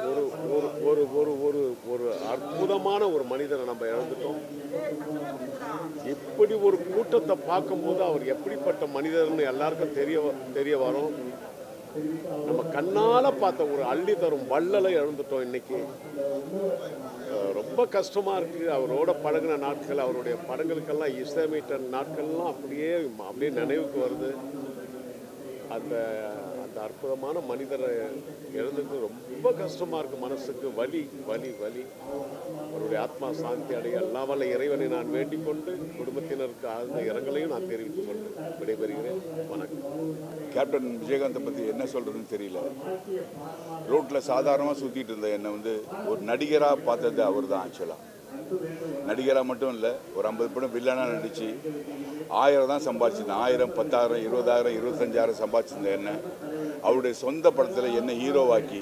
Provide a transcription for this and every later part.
ஒரு ஒரு ஒரு ஒரு ஒரு ஒரு அற்புதமான ஒரு மனிதனை நம்ம இழந்துட்டோம் இப்படி ஒரு கூட்டத்தை பார்க்கும்போது அவர் எப்படிப்பட்ட மனிதர்னு எல்லாருக்கும் தெரிய வ- தெரிய வரும் நம்ம கண்ணால பார்த்த ஒரு அள்ளி தரும் வள்ளலை இழந்துட்டோம் இன்னைக்கு அஹ் ரொம்ப கஷ்டமா இருக்கு அவரோட பழகின நாட்கள் அவருடைய படங்களுக்கெல்லாம் இசையமைத்த நாட்கள்லாம் அப்படியே அப்படியே நினைவுக்கு வருது அந்த அந்த அற்புதமான மனிதரை இழந்தது ரொம்ப கஷ்டமா இருக்கு மனசுக்கு வலி வலி வலி அவருடைய ஆத்மா சாந்தி அடைய எல்லா வல்ல இறைவனை நான் வேண்டிக் கொண்டு குடும்பத்தினருக்கு ஆழ்ந்த இரங்கலையும் நான் தெரிவித்துக் கொண்டு விடைபெறுகிறேன் வணக்கம் கேப்டன் விஜயகாந்தை பற்றி என்ன சொல்கிறதுன்னு தெரியல ரோட்டில் சாதாரணமாக சுற்றிட்டு இருந்த என்னை வந்து ஒரு நடிகராக பார்த்தது அவர் தான் ஆக்சுவலாக நடிகராக மட்டும் இல்லை ஒரு ஐம்பது படம் வில்லனாக நடித்து ஆயிரம் தான் சம்பாதிச்சிருந்தேன் ஆயிரம் பத்தாயிரம் இருபதாயிரம் இருபத்தஞ்சாயிரம் சம்பாதிச்சிருந்தேன் என்ன அவருடைய சொந்த படத்தில் என்னை ஹீரோவாக்கி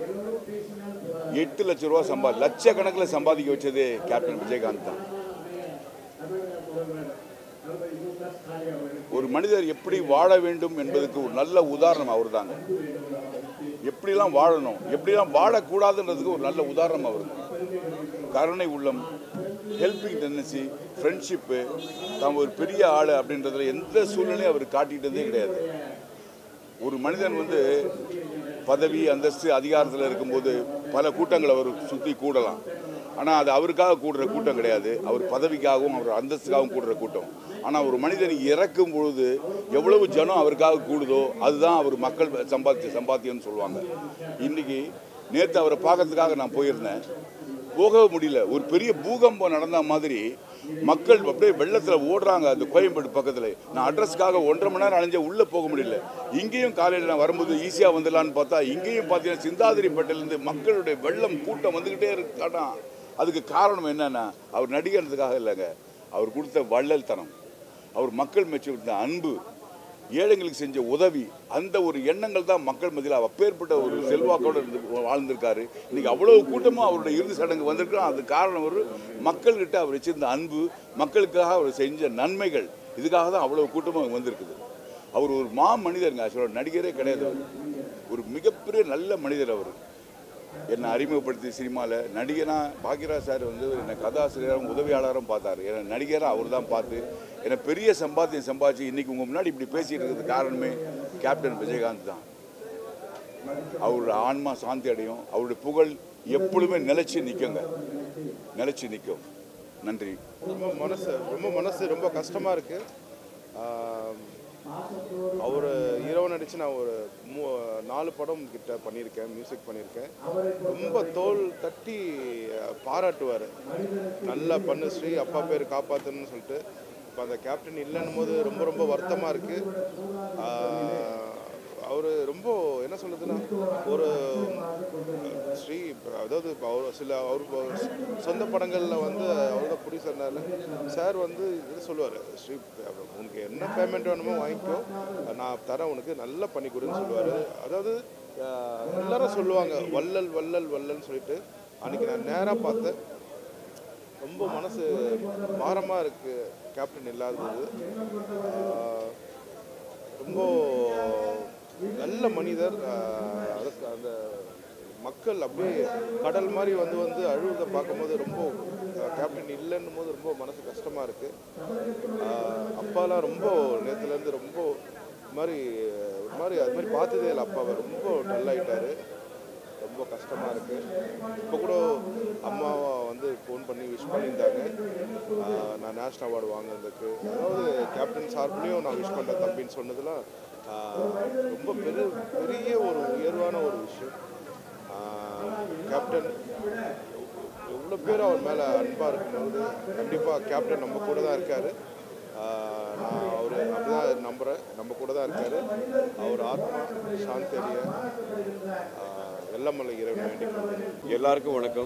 எட்டு லட்ச ரூபா சம்பா லட்சக்கணக்கில் சம்பாதிக்க வச்சதே கேப்டன் விஜயகாந்த் தான் ஒரு மனிதர் எப்படி வாழ வேண்டும் என்பதுக்கு ஒரு நல்ல உதாரணம் அவர் தாங்க எப்படிலாம் வாழணும் எப்படிலாம் வாழக்கூடாதுன்றதுக்கு ஒரு நல்ல உதாரணம் அவர் கருணை உள்ளம் ஹெல்பிங் டெண்டன்சி ஃப்ரெண்ட்ஷிப்பு தான் ஒரு பெரிய ஆள் அப்படின்றதுல எந்த சூழ்நிலையும் அவர் காட்டிட்டதே கிடையாது ஒரு மனிதன் வந்து பதவி அந்தஸ்து அதிகாரத்தில் இருக்கும்போது பல கூட்டங்கள் அவர் சுற்றி கூடலாம் ஆனால் அது அவருக்காக கூடுற கூட்டம் கிடையாது அவர் பதவிக்காகவும் அவர் அந்தஸ்துக்காகவும் கூடுற கூட்டம் ஆனால் ஒரு மனிதன் இறக்கும் பொழுது எவ்வளவு ஜனம் அவருக்காக கூடுதோ அதுதான் அவர் மக்கள் சம்பாத்தி சம்பாத்தியம்னு சொல்லுவாங்க இன்னைக்கு நேற்று அவரை பார்க்கறதுக்காக நான் போயிருந்தேன் போக முடியல ஒரு பெரிய பூகம்பம் நடந்த மாதிரி மக்கள் அப்படியே வெள்ளத்தில் ஓடுறாங்க அந்த கோயம்பேடு பக்கத்தில் நான் அட்ரஸ்க்காக ஒன்றரை மணி நேரம் அலைஞ்ச உள்ளே போக முடியல இங்கேயும் காலையில் நான் வரும்போது ஈஸியாக வந்துடலான்னு பார்த்தா இங்கேயும் பார்த்தீங்கன்னா சிந்தாதிரிப்பட்டிலேருந்து மக்களுடைய வெள்ளம் கூட்டம் வந்துக்கிட்டே இருக்கானா அதுக்கு காரணம் என்னன்னா அவர் நடிகர்ன்றதுக்காக இல்லைங்க அவர் கொடுத்த வள்ளல்தனம் அவர் மக்கள் மெச்சிருந்த அன்பு ஏழைங்களுக்கு செஞ்ச உதவி அந்த ஒரு எண்ணங்கள் தான் மக்கள் மத்தியில் அப்பேற்பட்ட ஒரு செல்வாக்கோடு இருந்து வாழ்ந்திருக்காரு இன்னைக்கு அவ்வளவு கூட்டமும் அவருடைய இறுதி சடங்கு வந்திருக்கோம் அது காரணம் ஒரு மக்கள்கிட்ட அவர் வச்சிருந்த அன்பு மக்களுக்காக அவர் செஞ்ச நன்மைகள் இதுக்காக தான் அவ்வளவு கூட்டமும் அங்க வந்திருக்குது அவர் ஒரு மா மனிதருங்க ஆக்சுவலாக நடிகரே கிடையாது அவர் ஒரு மிகப்பெரிய நல்ல மனிதர் அவர் என்னை அறிமுகப்படுத்தி சினிமாவில் நடிகனாக பாக்யராஜ் சார் வந்து என்னை கதாசிரியரும் உதவியாளரும் பார்த்தாரு என்னை நடிகராக அவர் தான் பார்த்து என்னை பெரிய சம்பாத்தியம் சம்பாதிச்சு இன்னைக்கு உங்கள் முன்னாடி இப்படி பேசிட்டு இருக்கிறது காரணமே கேப்டன் விஜயகாந்த் தான் அவரோட ஆன்மா சாந்தி அடையும் அவருடைய புகழ் எப்பொழுதுமே நிலைச்சு நிற்குங்க நிலைச்சு நிற்கும் நன்றி ரொம்ப மனசு ரொம்ப மனசு ரொம்ப கஷ்டமாக இருக்குது அவர் ஹீரோ நடித்து நான் ஒரு மூ நாலு படம் கிட்ட பண்ணியிருக்கேன் மியூசிக் பண்ணியிருக்கேன் ரொம்ப தோல் தட்டி அஹ், பாராட்டுவார் நல்லா பண்ணு ஸ்ரீ அப்பா பேர் காப்பாற்றுன்னு சொல்லிட்டு இப்போ அந்த கேப்டன் இல்லைன்னும் போது ரொம்ப ரொம்ப வருத்தமாக இருக்குது அவர் ரொம்ப என்ன சொல்லுதுன்னா ஒரு ஸ்ரீ அதாவது இப்போ அவர் சில அவர் சொந்த படங்களில் வந்து அவர் தான் ப்ரொடியூசர்னால சார் வந்து இது சொல்லுவார் ஸ்ரீ உனக்கு என்ன பேமெண்ட் வேணுமோ வாங்கிக்கோ நான் தரேன் உனக்கு நல்லா பண்ணி கொடுன்னு சொல்லுவார் அதாவது அஹ், எல்லாரும் சொல்லுவாங்க வள்ளல் வள்ளல் வள்ளல்னு சொல்லிட்டு அன்னைக்கு நான் நேராக பார்த்தேன் ரொம்ப மனசு பாரமாக இருக்குது கேப்டன் இல்லாதது ஆஹ் ரொம்ப நல்ல மனிதர் ஆஹ் அதுக்கு அந்த மக்கள் அப்படியே கடல் மாதிரி வந்து வந்து அழுவதை பார்க்கும்போது ரொம்ப ஆஹ் கேப்டன் இல்லைன்னும் போது ரொம்ப மனசு கஷ்டமாக இருக்குது அப்பாலாம் ரொம்ப நேற்றுலேருந்து ரொம்ப ஒரு மாதிரி ஒரு மாதிரி அது மாதிரி பார்த்ததே இல்லை அப்பாவை ரொம்ப டல்லாயிட்டாரு ரொம்ப கஷ்டமாக இருக்குது இப்போ கூட அம்மாவை வந்து ஃபோன் பண்ணி விஷ் பண்ணியிருந்தாங்க ஆஹ் நான் நேஷ்னல் அவார்டு வாங்கினதுக்கு அதாவது கேப்டன் சார்பிலையும் நான் விஷ் பண்ணுறேன் தம்பின்னு சொன்னதெல்லாம் ஆஹ் ரொம்ப பெரிய பெரிய ஒரு உயர்வான ஒரு விஷயம் ஆஹ் கேப்டன் எவ்வளோ பேர் அவர் மேலே அன்பாக இருக்கும்போது கண்டிப்பாக கேப்டன் நம்ம கூட தான் இருக்கார் நான் அவர் அப்படிதான் நம்புகிறேன் நம்ம கூட தான் இருக்கார் அவர் ஆத்மா சாந்தி அடைய ஆஹ் எல்லமல்ல இறைவனை வேண்டிக் கொள்கிறேன். எல்லாருக்கும் வணக்கம்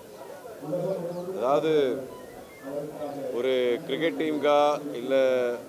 அதாவது ஒரு கிரிக்கெட் டீமுக்கா இல்லை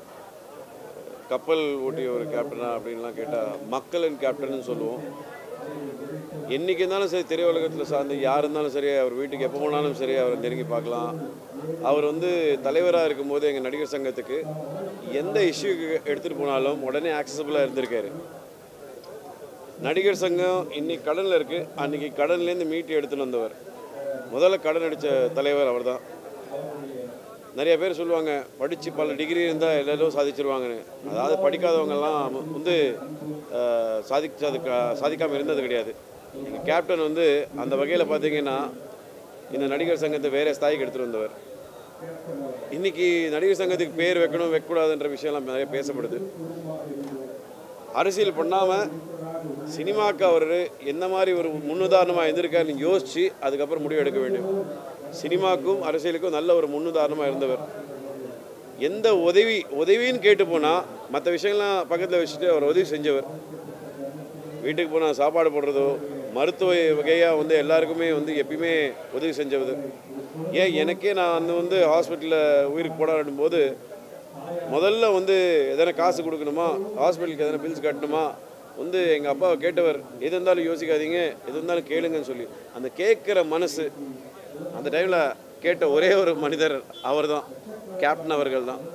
கப்பல் ஓட்டிய ஒரு கேப்டனா அப்படின்லாம் கேட்டால் மக்களின் கேப்டன்னு சொல்லுவோம் என்றைக்கு இருந்தாலும் சரி திரையுலகத்தில் சார்ந்து யார் இருந்தாலும் சரி அவர் வீட்டுக்கு எப்போ போனாலும் சரி அவரை நெருங்கி பார்க்கலாம் அவர் வந்து தலைவராக இருக்கும்போது எங்கள் நடிகர் சங்கத்துக்கு எந்த இஷ்யூக்கு எடுத்துகிட்டு போனாலும் உடனே ஆக்சசபிளாக இருந்திருக்காரு நடிகர் சங்கம் இன்னைக்கு கடனில் இருக்குது அன்னைக்கு கடன்லேருந்து மீட்டு எடுத்துன்னு வந்தவர் முதல்ல கடன் அடித்த தலைவர் அவர்தான் நிறைய பேர் சொல்லுவாங்க படித்து பல டிகிரி இருந்தால் எல்லாரும் சாதிச்சிருவாங்கன்னு அதாவது படிக்காதவங்கெல்லாம் வந்து அஹ், சாதிச்சது சாதிக்காமல் இருந்தது கிடையாது எங்கள் கேப்டன் வந்து அந்த வகையில் பார்த்தீங்கன்னா இந்த நடிகர் சங்கத்தை வேறு ஸ்தாய்க்கு எடுத்துகிட்டு வந்தவர் இன்னைக்கு நடிகர் சங்கத்துக்கு பேர் வைக்கணும் வைக்கக்கூடாதுன்ற விஷயம்லாம் நிறைய பேசப்படுது அரசியல் பண்ணாமல் சினிமாவுக்கு அவர் எந்த மாதிரி ஒரு முன்னுதாரணமாக இருந்திருக்காருன்னு யோசித்து அதுக்கப்புறம் முடிவு எடுக்க வேண்டும் சினிமாவுக்கும் அரசியலுக்கும் நல்ல ஒரு முன்னுதாரணமாக இருந்தவர் எந்த உதவி உதவின்னு கேட்டு போனால் மற்ற விஷயங்கள்லாம் பக்கத்தில் வச்சுட்டு அவர் உதவி செஞ்சவர் வீட்டுக்கு போனால் சாப்பாடு போடுறதோ மருத்துவ வகையாக வந்து எல்லாருக்குமே வந்து எப்பயுமே உதவி செஞ்சவர் ஏன் எனக்கே நான் அந்த வந்து ஹாஸ்பிட்டலில் உயிருக்கு போராடும் போது முதல்ல வந்து எதனா காசு கொடுக்கணுமா ஹாஸ்பிட்டலுக்கு எதனா பில்ஸ் கட்டணுமா வந்து எங்கள் அப்பாவை கேட்டவர் எது இருந்தாலும் யோசிக்காதீங்க எது இருந்தாலும் கேளுங்கன்னு சொல்லி அந்த கேட்குற மனசு அந்த டைமில் கேட்ட ஒரே ஒரு மனிதர் அவர் தான் கேப்டன் அவர்கள் தான்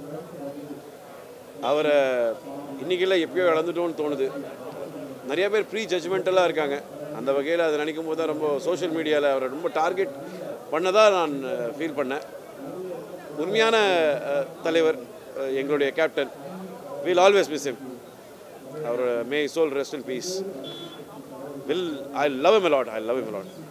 அவரை இன்றைக்கெல்லாம் எப்பயோ இழந்துட்டோம்னு தோணுது நிறைய பேர் ப்ரீ ஜட்ஜ்மெண்டெல்லாம் இருக்காங்க அந்த வகையில் அதை நினைக்கும் போது தான் ரொம்ப சோஷியல் மீடியாவில் அவரை ரொம்ப டார்கெட் பண்ணதாக நான் ஃபீல் பண்ணேன் உண்மையான அஹ், தலைவர் அஹ், எங்களுடைய captain will always miss him அவர் may soul rest in peace will I love him a lot I love him a lot